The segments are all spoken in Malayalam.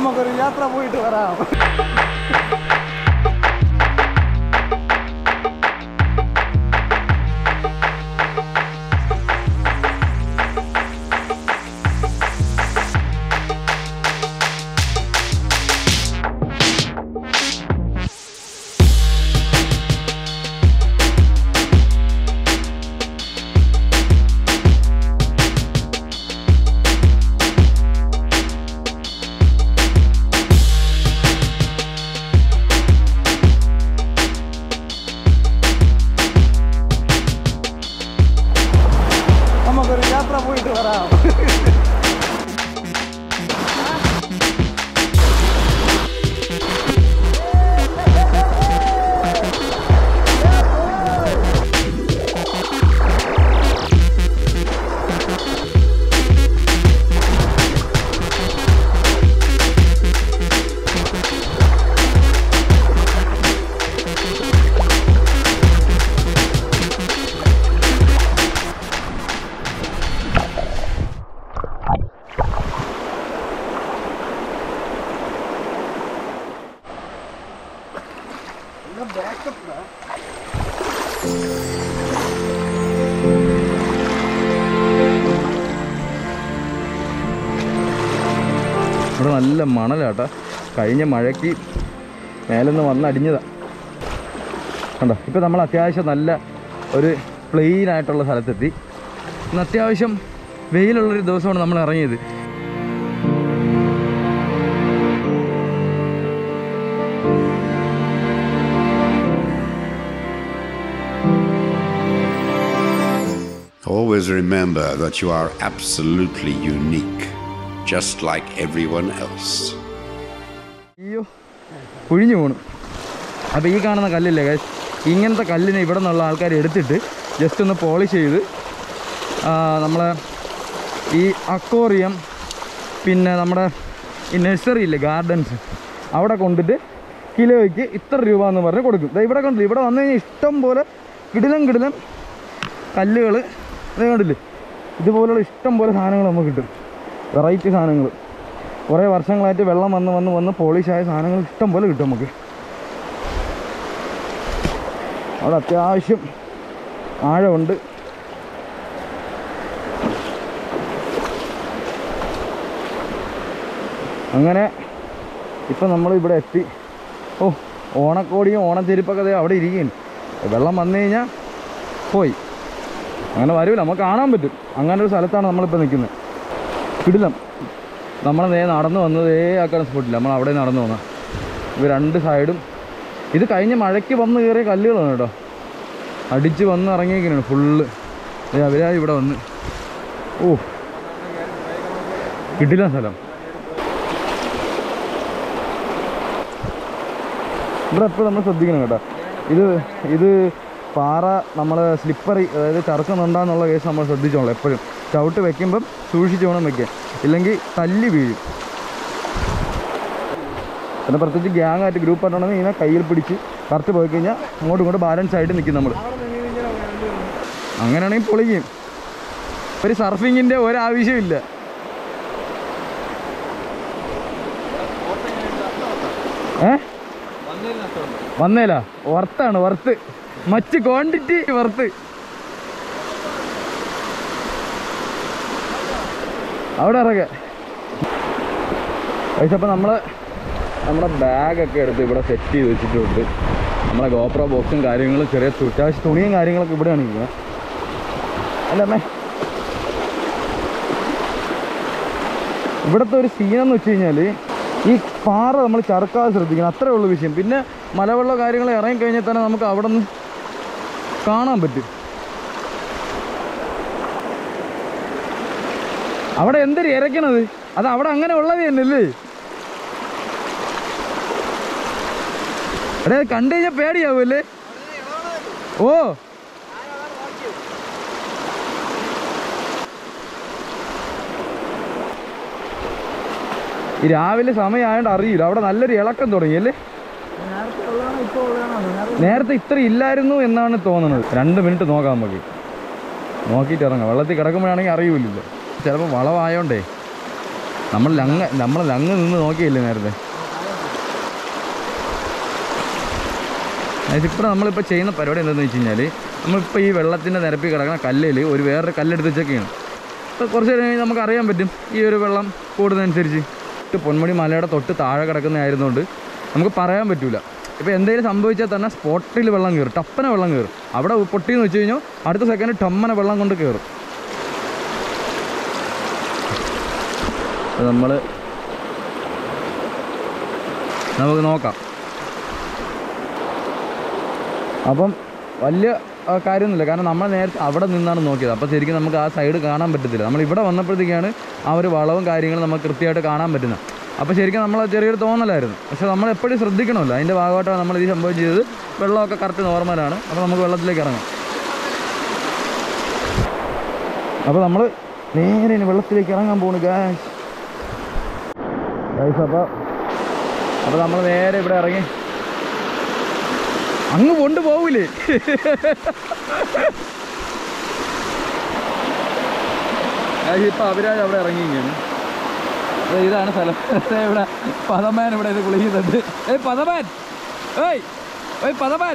നമുക്കൊരു യാത്ര പോയിട്ട് വരാം നമുക്കൊരു യാത്ര പോയിട്ട് വരാം ഇവിടെ നല്ല മണലാട്ടാ കഴിഞ്ഞ മഴയ്ക്ക് മേലെന്ന് വന്ന് അടിഞ്ഞതാ കണ്ടോ ഇപ്പം നമ്മൾ അത്യാവശ്യം നല്ല ഒരു പ്ലെയിൻ ആയിട്ടുള്ള സ്ഥലത്തെത്തി ഇന്ന് അത്യാവശ്യം വെയിലുള്ളൊരു ദിവസമാണ് നമ്മൾ ഇറങ്ങിയത് Always remember that you are absolutely unique, just like everyone else. അയ്യോ കുഴിഞ്ഞു പോണു അപ്പോൾ ഈ കാണുന്ന കല്ലില്ലേ guys, ഇങ്ങനത്തെ കല്ലിനെ ഇവിടെ നിന്നുള്ള ആൾക്കാർ എടുത്തിട്ട് ജസ്റ്റ് ഒന്ന് പോളിഷ് ചെയ്ത് ആ, നമ്മളെ ഈ അക്വോറിയം പിന്നെ നമ്മുടെ ഈ നഴ്സറി ഇല്ലേ ഗാർഡൻസ് അവിടെ കൊണ്ടിട്ട് കിലോയ്ക്ക് ഇത്ര രൂപ എന്ന് പറഞ്ഞ് കൊടുക്കും ദേ ഇവിടെ കണ്ടില്ല ഇവിടെ വന്നു കഴിഞ്ഞാൽ ഇഷ്ടം പോലെ കിടിലം കിടിലം കല്ലുകൾ ഇത് കണ്ടില്ലേ ഇതുപോലുള്ള ഇഷ്ടം പോലെ സാധനങ്ങൾ നമുക്ക് കിട്ടും വെറൈറ്റി സാധനങ്ങൾ കുറേ വർഷങ്ങളായിട്ട് വെള്ളം വന്ന് വന്ന് വന്ന് പോളിഷായ സാധനങ്ങൾ ഇഷ്ടം പോലെ കിട്ടും നമുക്ക് അവിടെ അത്യാവശ്യം ആഴമുണ്ട് അങ്ങനെ ഇപ്പം നമ്മൾ ഇവിടെ എത്തി ഓ ഓണക്കോടിയും ഓണച്ചെരുപ്പൊക്കെ ദേ അവിടെ ഇരിക്കുകയാണ് വെള്ളം വന്നു കഴിഞ്ഞാൽ പോയി അങ്ങനെ വരില്ല നമുക്ക് കാണാൻ പറ്റും അങ്ങനെ ഒരു സ്ഥലത്താണ് നമ്മളിപ്പോൾ നിൽക്കുന്നത് കിടിലം നമ്മൾ നേ നടന്നു വന്നത് ഏ ആക്കാൻ സ്പോട്ടില്ല നമ്മൾ അവിടെ നടന്നു വന്ന ഇത് രണ്ട് സൈഡും ഇത് കഴിഞ്ഞ മഴയ്ക്ക് വന്ന് കയറിയ കല്ലുകളാണ് കേട്ടോ അടിച്ച് വന്ന് ഇറങ്ങിയിരിക്കുകയാണ് ഫുള്ള് അവരാ ഇവിടെ വന്ന് ഓ കിടില സ്ഥലം ഇവിടെ എപ്പോഴും നമ്മൾ ശ്രദ്ധിക്കണം കേട്ടോ ഇത് ഇത് പാറ നമ്മൾ സ്ലിപ്പറി അതായത് ചറുക്കുന്നുണ്ടാന്നുള്ള കേസ് നമ്മൾ ശ്രദ്ധിച്ചോളൂ എപ്പോഴും ചവിട്ട് വെക്കുമ്പം സൂക്ഷിച്ച് വേണം വെക്കാൻ ഇല്ലെങ്കിൽ തല്ലി വീഴും പിന്നെ പ്രത്യേകിച്ച് ഗ്യാങ് ആയിട്ട് ഗ്രൂപ്പ് ആയിട്ടുണ്ടെങ്കിൽ ഇങ്ങനെ കയ്യിൽ പിടിച്ച് കറക്റ്റ് പോയി കഴിഞ്ഞാൽ അങ്ങോട്ടും ഇങ്ങോട്ടും ബാലൻസ് ആയിട്ട് നിൽക്കും നമ്മൾ അങ്ങനെയാണെങ്കിൽ പൊളിക്കും ഒരു സർഫിങ്ങിൻ്റെ ഒരാവശ്യമില്ല ഏ വന്നേല വർത്താണ് വർത്ത് മറ്റ് ക്വാണ്ടിറ്റി വർത്ത് അവിടെ ഇറങ്ങ പൈസ അപ്പം നമ്മൾ നമ്മുടെ ബാഗൊക്കെ എടുത്ത് ഇവിടെ സെറ്റ് ചെയ്ത് വെച്ചിട്ടുണ്ട് നമ്മളെ ഗോപ്രോ ബോക്സും കാര്യങ്ങളും ചെറിയ തു- അത്യാവശ്യം തുണിയും കാര്യങ്ങളൊക്കെ ഇവിടെയാണ് ഇരിക്കുന്നത് അല്ല അമ്മേ ഇവിടുത്തെ ഒരു സീനെന്ന് വെച്ച് കഴിഞ്ഞാൽ ഈ പാറ നമ്മൾ ചറുക്കാതെ ശ്രദ്ധിക്കണം അത്രേ ഉള്ളൂ വിഷയം പിന്നെ മലവെള്ള കാര്യങ്ങൾ ഇറങ്ങിക്കഴിഞ്ഞാൽ തന്നെ നമുക്ക് അവിടെ നിന്ന് കാണാൻ പറ്റും അവിടെ എന്തൊരു ഇരക്കണത് അത് അവിടെ അങ്ങനെ ഉള്ളത് തന്നെയല്ലേ അതെ കണ്ടു കഴിഞ്ഞാൽ പേടിയാവൂല്ലേ ഓ ഈ രാവിലെ സമയമായോണ്ട് അറിയില്ല അവിടെ നല്ലൊരു ഇളക്കം തുടങ്ങിയല്ലേ നേരത്തെ ഉള്ളതാണോ ഇപ്പോൾ ഉള്ളതാണോ നേരത്തെ നേരത്തെ ഇത്ര ഇല്ലായിരുന്നു എന്നാണ് തോന്നുന്നത് രണ്ട് മിനിറ്റ് നോക്കാം നമുക്ക് നോക്കിയിട്ട് ഇറങ്ങാം വെള്ളത്തിൽ കിടക്കുമ്പോഴാണെങ്കിൽ അറിയൂലല്ലോ ചിലപ്പോൾ വളമായോണ്ടേ നമ്മൾ ലങ്ങ് നമ്മൾ ലങ്ങ് നിന്ന് നോക്കിയില്ലേ നേരത്തെ ഇപ്പോൾ നമ്മളിപ്പോൾ ചെയ്യുന്ന പരിപാടി എന്താണെന്ന് വെച്ച് കഴിഞ്ഞാൽ നമ്മളിപ്പോൾ ഈ വെള്ളത്തിൻ്റെ നിരപ്പിൽ കിടക്കുന്ന കല്ലിൽ ഒരു വേറൊരു കല്ലെടുത്ത് വെച്ചൊക്കെയാണ് ഇപ്പോൾ കുറച്ച് നേരം കഴിഞ്ഞ് നമുക്ക് അറിയാൻ പറ്റും ഈ ഒരു വെള്ളം കൂടുന്നതനുസരിച്ച് ഇട്ട് പൊന്മുടി മലയുടെ തൊട്ട് താഴെ കിടക്കുന്നതായിരുന്നുകൊണ്ട് നമുക്ക് പറയാൻ പറ്റില്ല ഇപ്പോൾ എന്തെങ്കിലും സംഭവിച്ചാൽ തന്നെ സ്പോട്ടിൽ വെള്ളം കയറും ടപ്പന വെള്ളം കയറും അവിടെ പൊട്ടിയെന്ന് വെച്ച് കഴിഞ്ഞാൽ അടുത്ത സെക്കൻഡ് ടമ്മന വെള്ളം കൊണ്ട് കയറും നമ്മൾ നമുക്ക് നോക്കാം അപ്പം വലിയ ആ, കാര്യമൊന്നുമില്ല കാരണം നമ്മൾ നേരത്തെ അവിടെ നിന്നാണ് നോക്കിയത് അപ്പോൾ ശരിക്കും നമുക്ക് ആ സൈഡ് കാണാൻ പറ്റത്തില്ല നമ്മൾ ഇവിടെ വന്നപ്പോഴത്തേക്കാണ് ആ ഒരു വളവും കാര്യങ്ങളും നമുക്ക് കൃത്യമായിട്ട് കാണാൻ പറ്റുന്നത് അപ്പോൾ ശരിക്കും നമ്മൾ ചെറിയൊരു തോന്നലായിരുന്നു പക്ഷെ നമ്മൾ എപ്പോഴും ശ്രദ്ധിക്കണമല്ലോ അതിൻ്റെ ഭാഗമായിട്ടാണ് നമ്മൾ ഈ സംഭവം ചെയ്തത് വെള്ളമൊക്കെ കറക്റ്റ് നോർമലാണ് അപ്പോൾ നമുക്ക് വെള്ളത്തിലേക്ക് ഇറങ്ങാം അപ്പോൾ നമ്മൾ നേരെ ഇനി വെള്ളത്തിലേക്ക് ഇറങ്ങാൻ പോണു ഗാസ് ഗൈസ് അപ്പോൾ അപ്പോൾ നമ്മൾ നേരെ ഇവിടെ ഇറങ്ങി അങ്ങ് കൊണ്ട് പോവില്ലേ ഇപ്പൊ അവരാജ് അവിടെ ഇറങ്ങി ഇങ്ങനെ ദേ ഇതാണ് സ്ഥലം ദേ ഇവിടെ പദമാൻ ഇവിടെ ഇത് കുളിക്കുന്നുണ്ട് ഏയ് പദമാൻ ഏയ് ഏയ് പദമാൻ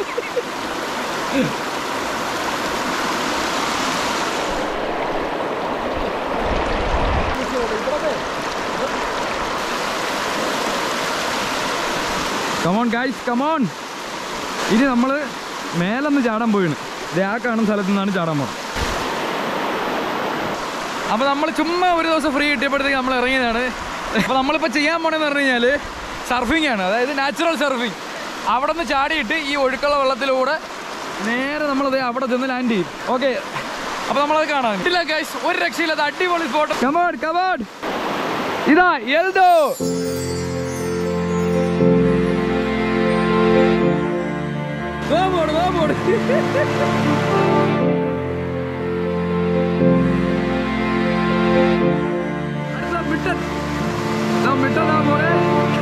കമോൺ ഗൈസ് കമോൺ ഇനി നമ്മൾ മേലൊന്ന് ചാടാൻ പോയിണ് ദേ ആ കാണുന്ന സ്ഥലത്ത് നിന്നാണ് ചാടാൻ പോകുന്നത് അപ്പോൾ നമ്മൾ ചുമ്മാ ഒരു ദിവസം ഫ്രീ കിട്ടിയപ്പോഴത്തേക്ക് നമ്മൾ ഇറങ്ങിയതാണ് അപ്പോൾ നമ്മളിപ്പോൾ ചെയ്യാൻ പോണെന്ന് പറഞ്ഞു കഴിഞ്ഞാൽ സർഫിംഗ് ആണ് അതായത് നാച്ചുറൽ സർഫിംഗ് അവിടെ നിന്ന് ചാടിയിട്ട് ഈ ഒഴുക്കുള്ള വെള്ളത്തിലൂടെ നേരെ നമ്മളത് അവിടെ ചെന്ന് ലാൻഡ് ചെയ്യും ഓക്കെ അപ്പോൾ നമ്മളത് കാണാൻ ഇല്ല ഗൈസ് ഒരു രക്ഷയില്ലാത്ത അടിപൊളി സ്പോട്ട് കമോൺ കമോൺ ഇതാ എൽദോ Vamos, vamos. അടുത്ത മിട്ടൻ ദാ മിട്ടൻ ദാ മോനെ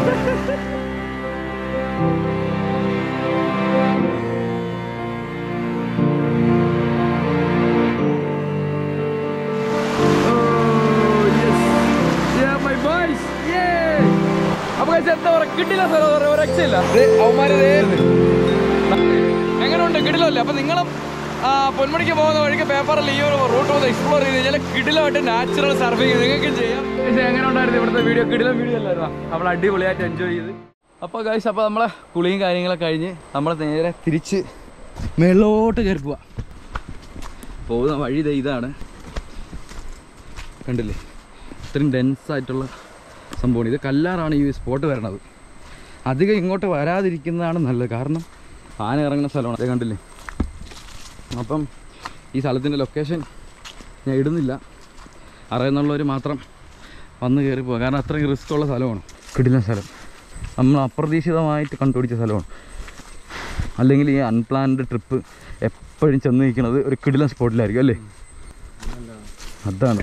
Oh, yes. Yeah, my boys. Yeah. അപ്പൊ guys, എന്താ പറയാ കിട്ടില്ല സാർ ഒരു രക്ഷയില്ല അവന്മാര് എങ്ങനെയുണ്ട് കിടിലല്ലേ അപ്പൊ നിങ്ങളും ആ, പൊന്മുടിക്ക് പോകുന്ന വഴിക്ക് പേപ്പറിൽ ഈ ഒരു റൂട്ട് ഒന്ന് എക്സ്പ്ലോർ ചെയ്ത് കഴിഞ്ഞാൽ കിടിലമായിട്ട് നാച്ചുറൽ സർഫിങ് നിങ്ങൾക്കും ചെയ്യാം പക്ഷേ എങ്ങനെ ഉണ്ടായിരുന്നു ഇവിടുത്തെ വീഡിയോ കിടിലം വീഡിയോ അല്ലായിരുന്നോ നമ്മൾ അടിപൊളിയായിട്ട് എൻജോയ് ചെയ്ത് അപ്പോൾ ഗൈസ് അപ്പോൾ നമ്മളെ കുളിയും കാര്യങ്ങളൊക്കെ കഴിഞ്ഞ് നമ്മൾ നേരെ തിരിച്ച് മേളോട്ട് കയറി പോവാം പോകുന്ന വഴി ദേ ഇതാണ് കണ്ടില്ലേ ഇത്രയും ഡെൻസ് ആയിട്ടുള്ള സംഭവമാണ് ഇത് കല്ലാറാണ് ഈ സ്പോട്ട് വരണത് അധികം ഇങ്ങോട്ട് വരാതിരിക്കുന്നതാണ് നല്ലത് കാരണം ആന ഇറങ്ങുന്ന സ്ഥലമാണ് അതേ കണ്ടില്ലേ അപ്പം ഈ സ്ഥലത്തിൻ്റെ ലൊക്കേഷൻ ഞാൻ ഇടുന്നില്ല അറിയുന്നുള്ളവർ മാത്രം വന്ന് കയറി പോകുക കാരണം അത്രയും റിസ്ക് ഉള്ള സ്ഥലമാണ് കിടിലൻ സ്ഥലം നമ്മൾ അപ്രതീക്ഷിതമായിട്ട് കണ്ടുപിടിച്ച സ്ഥലമാണ് അല്ലെങ്കിൽ ഈ അൺപ്ലാൻഡ് ട്രിപ്പ് എപ്പോഴും ചെന്ന് നിൽക്കുന്നത് ഒരു കിടിലൻ സ്പോട്ടിലായിരിക്കും അല്ലേ അതാണ്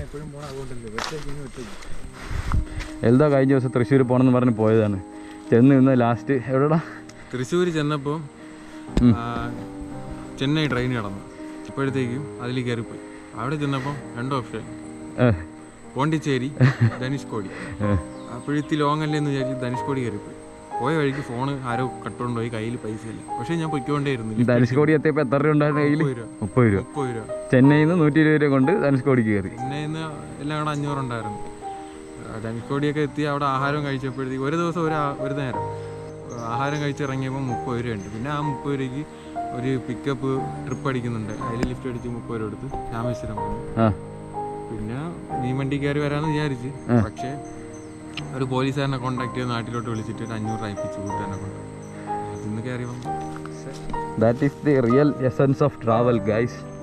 എൽദോ കഴിഞ്ഞ ദിവസം തൃശ്ശൂർ പോകണമെന്ന് പറഞ്ഞ് പോയതാണ് ചെന്ന് നിന്ന് ലാസ്റ്റ് എവിടെടാ തൃശ്ശൂർ ചെന്നപ്പോൾ ഉം. ചെന്നൈ ട്രെയിൻ കടന്നു അപ്പോഴത്തേക്കും അതിൽ കയറിപ്പോയി അവിടെ ചെന്നപ്പം രണ്ട് ഓപ്ഷൻ ഏ, പോണ്ടിച്ചേരി ധനുഷ്കോടി ഏ. അപ്പോഴത്തെ ലോങ് അല്ലേ എന്ന് വിചാരിച്ച് ധനുഷ്കോടി കയറിപ്പോയി പോയ വഴിക്ക് ഫോണ് ആരോ കട്ടുകൊണ്ട് പോയി കയ്യിൽ പൈസ ഇല്ല പക്ഷേ ഞാൻ പൊയ്ക്കൊണ്ടേയിരുന്നു ധനുഷ്കോടി എത്തിയപ്പോൾ എത്ര രൂപ ഉണ്ടായിരുന്നു കയ്യിൽ മുപ്പത് രൂപ മുപ്പത് രൂപ മുപ്പത് രൂപ ചെന്നൈയിൽ നിന്ന് നൂറ്റി ഇരുപത് രൂപ കൊണ്ട് ധനുഷ്കോടിക്ക് കയറി പിന്നെ ഇന്ന് എല്ലാം കൂടെ അഞ്ഞൂറുണ്ടായിരുന്നു ആ, ധനുഷ്കോടിയൊക്കെ എത്തി അവിടെ ആഹാരം കഴിച്ചപ്പോഴത്തേക്ക് ഒരു ദിവസം ഒരു ആ- ഒരു നേരം ആഹാരം കഴിച്ചിറങ്ങിയപ്പോൾ മുപ്പത് രൂപയുണ്ട് പിന്നെ ആ മുപ്പത് രൂപയ്ക്ക് ഒരു പിക്കപ്പ് ട്രിപ്പ് അടിക്കുന്നുണ്ട് അതിൽ ലിഫ്റ്റ് അടിച്ച് മുപ്പത് രൂപ എടുത്ത് രാമേശ്വരം വന്നു ആ പിന്നെ നീ വണ്ടി കയറി വരാമെന്ന് വിചാരിച്ച് പക്ഷേ ഒരു പോലീസുകാരനെ കോൺടാക്ട് ചെയ്ത് നാട്ടിലോട്ട് വിളിച്ചിട്ട് ഒരു അഞ്ഞൂറ് അയപ്പിച്ച് കൂട്ടുകാരനെ കൊണ്ട് ഇന്ന് കയറി വന്നു that is the real essence of travel guys